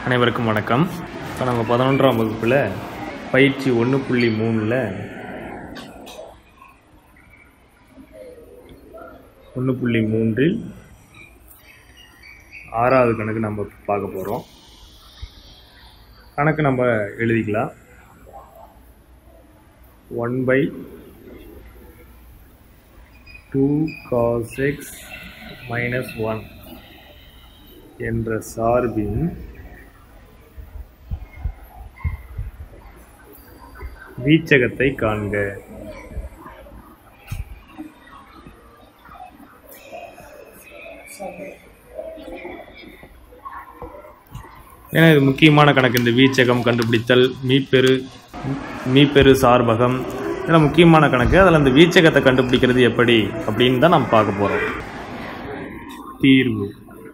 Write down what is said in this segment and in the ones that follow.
அனைவருக்கும் வணக்கம் இப்போ நம்ம பதினொன்றாம் வகுப்பில் பயிற்சி ஒன்று புள்ளி மூணில் ஒன்று புள்ளி மூன்றில் ஆறாவது கணக்கு நம்ம பார்க்க போகிறோம் கணக்கு நம்ம எழுதிக்கலாம் one by two cos x minus one என்ற சார்பின் வீச்சகத்தை காண்க ஏன்னா இது முக்கியமான கணக்கு இந்த வீச்சகம் கண்டுபிடித்தல் மீப்பெரு மீப்பெரு சார்பகம் இதெல்லாம் முக்கியமான கணக்கு அதில் அந்த வீச்சகத்தை கண்டுபிடிக்கிறது எப்படி அப்படின்னு தான் நம்ம பார்க்க போகிறோம் தீர்வு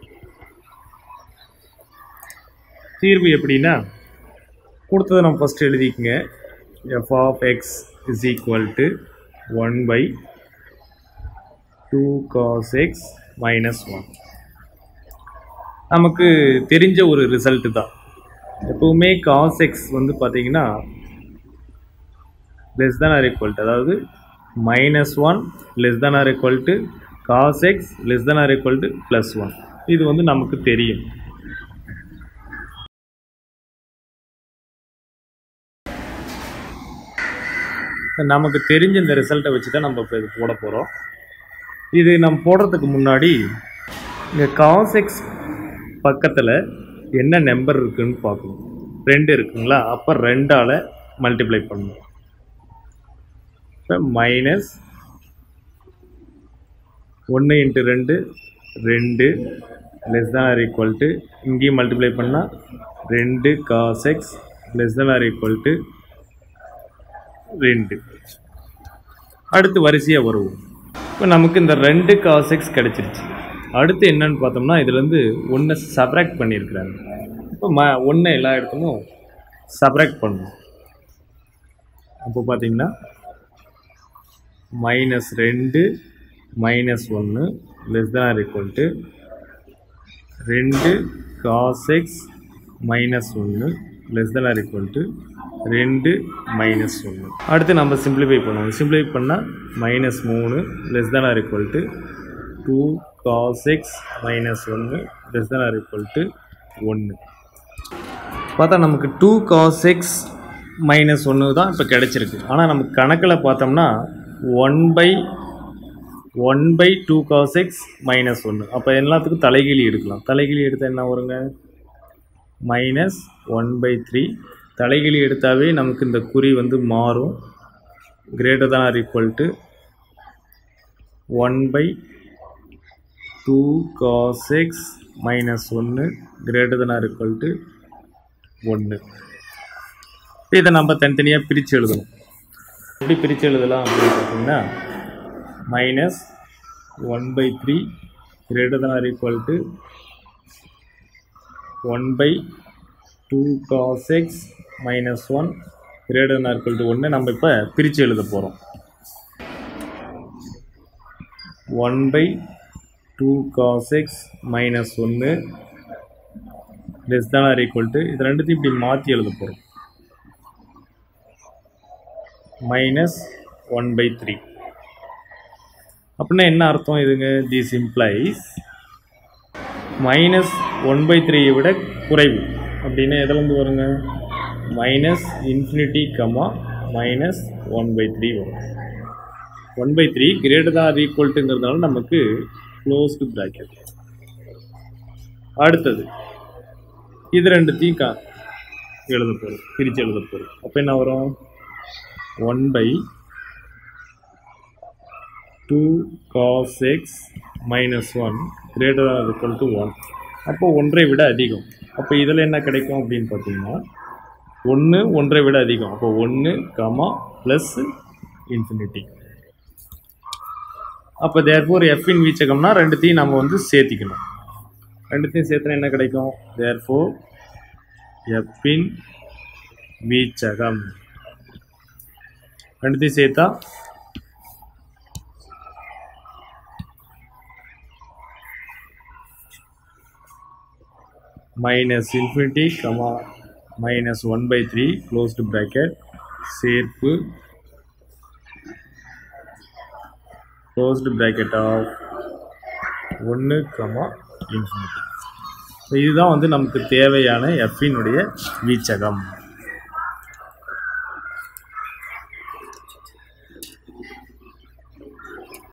தீர்வு எப்படின்னா கொடுத்ததை நம்ம ஃபஸ்ட்டு எழுதிக்கங்க f of x is equal to one by two cos x minus one நமக்கு தெரிஞ்ச ஒரு ரிசல்ட்டு தான் எப்போவுமே காஸ் எக்ஸ் வந்து பார்த்தீங்கன்னா less than or equal to அதாவது minus one less than or equal to cos x less than or equal to plus one இது வந்து நமக்கு தெரியும் நமக்கு தெரிஞ்ச இந்த ரிசல்ட்டை வச்சு தான் நம்ம இப்போ இது போட போகிறோம் இது நம்ம போடுறதுக்கு முன்னாடி இங்கே காஸ் எக்ஸ் பக்கத்தில் என்ன நம்பர் இருக்குன்னு பார்க்கணும் ரெண்டு இருக்குங்களா அப்போ ரெண்டால் மல்டிப்ளை பண்ணணும் இப்போ மைனஸ் ஒன்று இன்ட்டு ரெண்டு ரெண்டு less than or equal to இங்கேயும் மல்டிப்ளை பண்ணால் ரெண்டு cos x less than or equal to ரெண்டு அடுத்து வரிசையாக வருவோம் இப்போ நமக்கு இந்த ரெண்டு காஸ் எக்ஸ் கிடச்சிருச்சு அடுத்து என்னன்னு பார்த்தோம்னா இதுலேருந்து ஒன்றை சப்ராக்ட் பண்ணியிருக்கிறாங்க இப்போ ம ஒன்றை எல்லா இடத்துலும் சப்ராக்ட் பண்ணணும் அப்போ பார்த்தீங்கன்னா மைனஸ் ரெண்டு மைனஸ் ஒன்று லெஸ் தான் ஈக்குவல் டு ரெண்டு காஸ் எக்ஸ் மைனஸ் ஒன்று லெஸ் தான் ஈக்குவல் டு ரெண்டு மைனஸ் ஒன்று அடுத்து நம்ம சிம்பிளிஃபை பண்ணுவோம் சிம்பிளிஃபை பண்ணால் மைனஸ் மூணு less than equal to two cos x minus ஒன்று லெஸ் தான் ஈக்குவல் டு ஒன்று பார்த்தா நமக்கு டூ காஸ் எக்ஸ் மைனஸ் ஒன்று தான் இப்போ கிடச்சிருக்கு ஆனால் நமக்கு கணக்கில் பார்த்தோம்னா one by one by two cos x minus ஒன்று அப்போ எல்லாத்துக்கும் தலைகீழி எடுக்கலாம் தலைகீழி எடுத்தால் என்ன வருங்க மைனஸ் ஒன் பை த்ரீ தலைகீழி எடுத்தாவே நமக்கு இந்த குறி வந்து மாறும் greater than or equal to one by two cos x minus ஒன்று greater than or equal to ஒன்று இதை நம்ம தனித்தனியாக பிரித்து எழுதணும் எப்படி பிரித்து எழுதலாம் அப்படின்னு பார்த்தீங்கன்னா minus one by three greater than or equal to one by two cos x minus one greater than equal to ஒன்று நம்ம இப்போ பிரித்து எழுத போகிறோம் one by two cos x minus ஒன்று less than or equal to இது ரெண்டுத்தையும் இப்படி மாற்றி எழுத போகிறோம் மைனஸ் ஒன் பை த்ரீ அப்படின்னா என்ன அர்த்தம் இதுங்க this implies minus one by த்ரீயை விட குறைவு அப்படின்னா எதுலேருந்து வருங்க minus infinity comma minus one by three வரும் one by three greater than ஈக்குவல்ட்டுங்கிறதுனால நமக்கு க்ளோஸ்டு ப்ராக்கெட் அடுத்தது இது ரெண்டுத்தையும் கா எழுத போகிறோம் பிரித்து எழுத போகிறோம் அப்போ என்ன வரும் one by two cos x minus one greater or equal to one அப்போ ஒன்றை விட அதிகம் அப்போ இதில் என்ன கிடைக்கும் அப்படின்னு பார்த்தீங்கன்னா ஒன்று ஒன்றை விட அதிகம் அப்போ ஒன்று கமா ப்ளஸ் இன்ஃபினிட்டி அப்போ தேர்ஃபோர் எஃப்இன் வீச்சகம்னா ரெண்டுத்தையும் நம்ம வந்து சேர்த்திக்கணும் ரெண்டுத்தையும் சேர்த்துனா என்ன கிடைக்கும் தேர்ஃபோர் எஃப்இன் வீச்சகம் ரெண்டுத்தையும் சேர்த்தா minus infinity comma minus one by three closed bracket சேர்ப்பு க்ளோஸ்டு ப்ராக்கெட் ஆஃப் ஒன்று கமா இன்ஃபினிட்டி இதுதான் வந்து நமக்கு தேவையான எஃப்பினுடைய வீச்சகம்